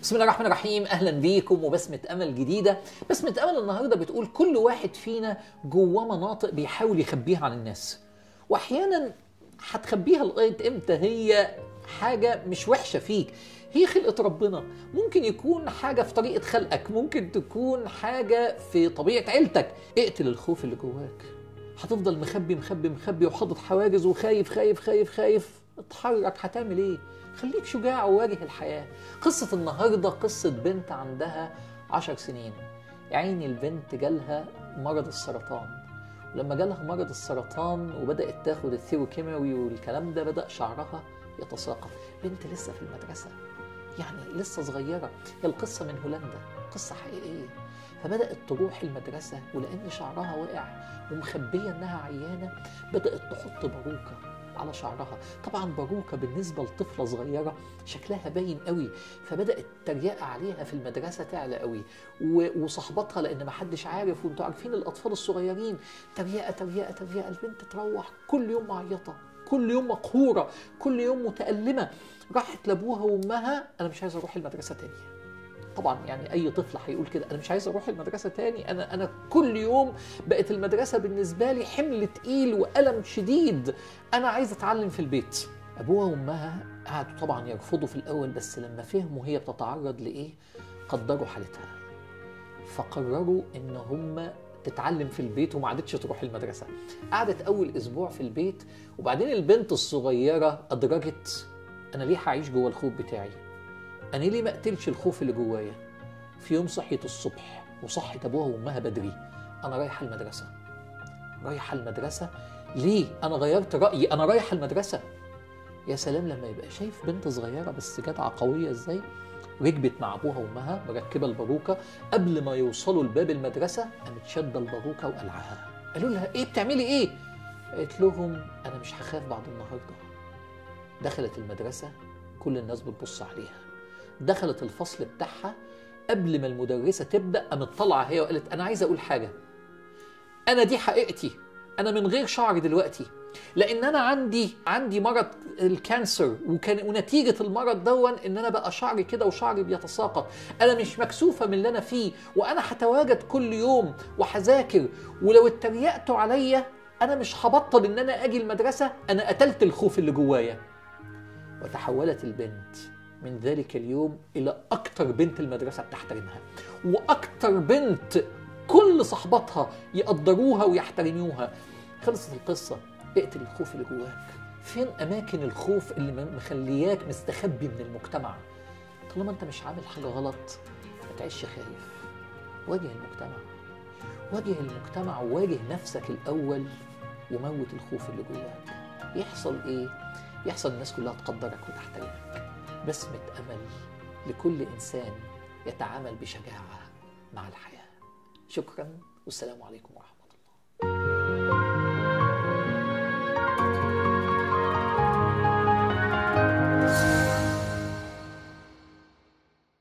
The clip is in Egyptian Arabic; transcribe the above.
بسم الله الرحمن الرحيم اهلا بيكم وبسمه امل جديده بسمه امل النهارده بتقول كل واحد فينا جواه مناطق بيحاول يخبيها عن الناس واحيانا هتخبيها لغايه امتى هي حاجه مش وحشه فيك هي خلقه ربنا ممكن يكون حاجه في طريقه خلقك ممكن تكون حاجه في طبيعه عيلتك اقتل الخوف اللي جواك هتفضل مخبي مخبي مخبي وحاطط حواجز وخايف خايف خايف خايف اتحرك هتعمل ايه خليك شجاع وواجه الحياة قصة النهاردة قصة بنت عندها عشر سنين عيني البنت جالها مرض السرطان ولما جالها مرض السرطان وبدأت تاخد الثيروكيماوي والكلام ده بدأ شعرها يتساقط بنت لسه في المدرسة يعني لسه صغيرة هي القصة من هولندا قصة حقيقية فبدأت تروح المدرسة ولأن شعرها وقع ومخبية إنها عيانة بدأت تحط باروكة على شعرها طبعا باروكة بالنسبة لطفلة صغيرة شكلها باين قوي فبدأت التريقة عليها في المدرسة تعلى قوي وصاحبتها لأن ما حدش عارف وانتوا عارفين الأطفال الصغيرين تريقة تريقة تريقة البنت تروح كل يوم معيطة كل يوم مقهورة كل يوم متألمة راحت لأبوها وأمها أنا مش عايزة أروح المدرسة تاني طبعا يعني اي طفل هيقول كده انا مش عايز اروح المدرسه تاني انا انا كل يوم بقت المدرسه بالنسبه لي حمل تقيل والم شديد انا عايز اتعلم في البيت ابوها وامها قعدوا طبعا يرفضوا في الاول بس لما فهموا هي بتتعرض لايه قدروا حالتها فقرروا ان هم تتعلم في البيت وما عادتش تروح المدرسه قعدت اول اسبوع في البيت وبعدين البنت الصغيره ادركت انا ليه هعيش جوه الخوف بتاعي انا ليه ما اقتلش الخوف اللي جوايا في يوم صحيت الصبح وصحت ابوها وامها بدري انا رايحه المدرسه رايحه المدرسه ليه انا غيرت رايي انا رايحه المدرسه يا سلام لما يبقى شايف بنت صغيره بس جدعه قويه ازاي ركبت مع ابوها وامها مركبه الباروكه قبل ما يوصلوا لباب المدرسه قامت شاده الباروكه وقلعها قالوا لها ايه بتعملي ايه قالت لهم انا مش هخاف بعد النهارده دخلت المدرسه كل الناس بتبص عليها دخلت الفصل بتاعها قبل ما المدرسة تبدأ قامت طالعة هي وقالت أنا عايزة أقول حاجة أنا دي حقيقتي أنا من غير شعري دلوقتي لأن أنا عندي عندي مرض الكانسر وكان ونتيجة المرض دون إن أنا بقى شعري كده وشعري بيتساقط أنا مش مكسوفة من اللي أنا فيه وأنا هتواجد كل يوم وهذاكر ولو اتريقتوا عليا أنا مش هبطل إن أنا أجي المدرسة أنا قتلت الخوف اللي جوايا وتحولت البنت من ذلك اليوم إلى أكتر بنت المدرسة بتحترمها وأكتر بنت كل صحباتها يقدروها ويحترموها خلصت القصة اقتل الخوف اللي جواك فين أماكن الخوف اللي مخلياك مستخبي من المجتمع طالما أنت مش عامل حاجة غلط ما تعيش خايف واجه المجتمع واجه المجتمع وواجه نفسك الأول وموت الخوف اللي جواك يحصل إيه؟ يحصل الناس كلها تقدرك وتحترمك بسمة أمل لكل إنسان يتعامل بشجاعة مع الحياة شكرا والسلام عليكم ورحمة الله